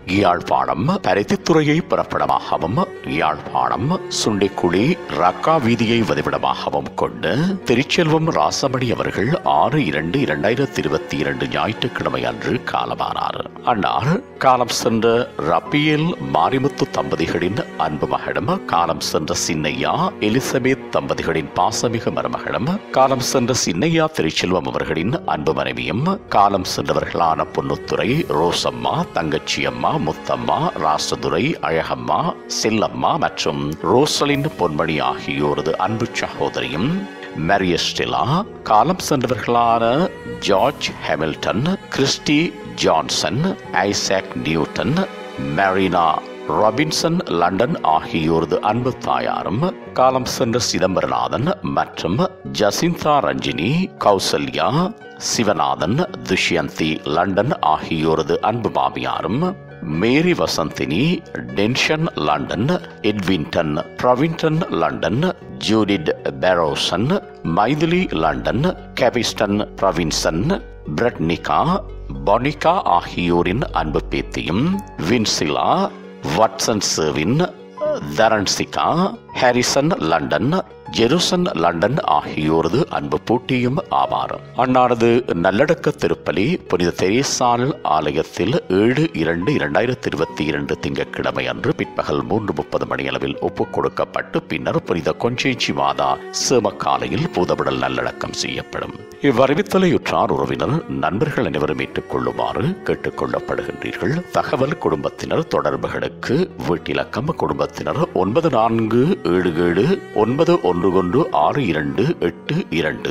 யாழ்ப்பாணம் பருத்தித்துறையை புறப்படமாகவும் யாழ்ப்பாணம் சுண்டிக்குழி ரக்கா வீதியை வதிவிடமாகவும் கொண்டு திருச்செல்வம் ராசமணி அவர்கள் ஆறு இரண்டு இரண்டாயிரத்தி இருபத்தி இரண்டு ஞாயிற்றுக்கிழமை அன்று காலமானார் அன்னார் காலம் சென்ற ரப்பியல் மாரிமுத்து தம்பதிகளின் அன்பு மகளிடம் காலம் சென்ற சின்னையா எலிசபெத் தம்பதிகளின் பாசமிகு மருமகளும் காலம் சென்ற சின்னையா திருச்செல்வம் அவர்களின் அன்பு மனைவியும் காலம் சென்றவர்களான பொன்னுத்துறை ரோசம்மா தங்கச்சியம்மா முத்தம்மா ராசதுரை அழகம்மா செல்லம்மா மற்றும் ரோசலின் பொன்மணி ஆகியோரது அன்பு சகோதரியும் மேரியஸ்டெலா காலம் சென்றவர்களான George Hamilton Christy Johnson Isaac Newton Marina Robinson London ஆகியோரது அன்பு தாயாரும் காலம் சென்ற சிதம்பரநாதன் மற்றும் ஜசிந்தா ரஞ்சினி கௌசல்யா சிவநாதன் துஷ்யந்தி லண்டன் ஆகியோரது அன்பு மாமியாரும் மேரி வசந்தினி டென்ஷன் London Edwinton Pravinton London Judith Perosan Mythili London கேபிஸ்டன் பிரவின்சன் பிரெட்னிகா பொனிகா ஆகியோரின் அன்பு பேத்தியும் வின்சிலா வாட்சன் செர்வின் Tharanshika Harrison London Jerusan London ஆகியோரது அன்பு பூட்டியும் ஆவார் அன்னாரது நல்லடக்க திருப்பலி புனித தெரேசால் ஆலயத்தில் ஏழு இரண்டு இரண்டாயிரத்தி இருபத்தி இரண்டு திங்கட்கிழமை அன்று பிற்பகல் மூன்று முப்பது மணியளவில் ஒப்புக் கொடுக்கப்பட்டு பின்னர் புனித கொஞ்சேச்சி மாதா சேமக்காலையில் பூதவிடல் நல்லடக்கம் செய்யப்படும் இவ்வறிவித்தலையுற்றார் உறவினர் நண்பர்கள் அனைவரும் ஏற்றுக்கொள்ளுமாறு கேட்டுக் கொள்ளப்படுகின்றீர்கள் தகவல் குடும்பத்தினர் தொடர்புகளுக்கு வீட்டிலக்கம் குடும்பத்தினர் ஒன்பது நான்கு ஏழு ஏழு ஒன்பது ஒன்று ஒன்று ஆறு இரண்டு எட்டு இரண்டு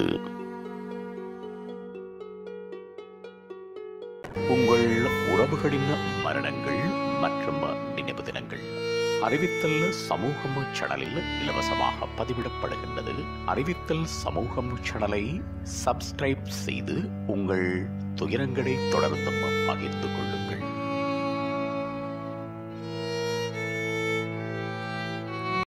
உங்கள் உறவுகளின் மரணங்கள் மற்றும் நினைவு தினங்கள் அறிவித்தல் சமூகம் சேனலில் இலவசமாக பதிவிடப்படுகின்றது அறிவித்தல் சமூகம் சேனலை சப்ஸ்கிரைப் செய்து உங்கள் துயரங்களை தொடர்ந்தும் பகிர்ந்து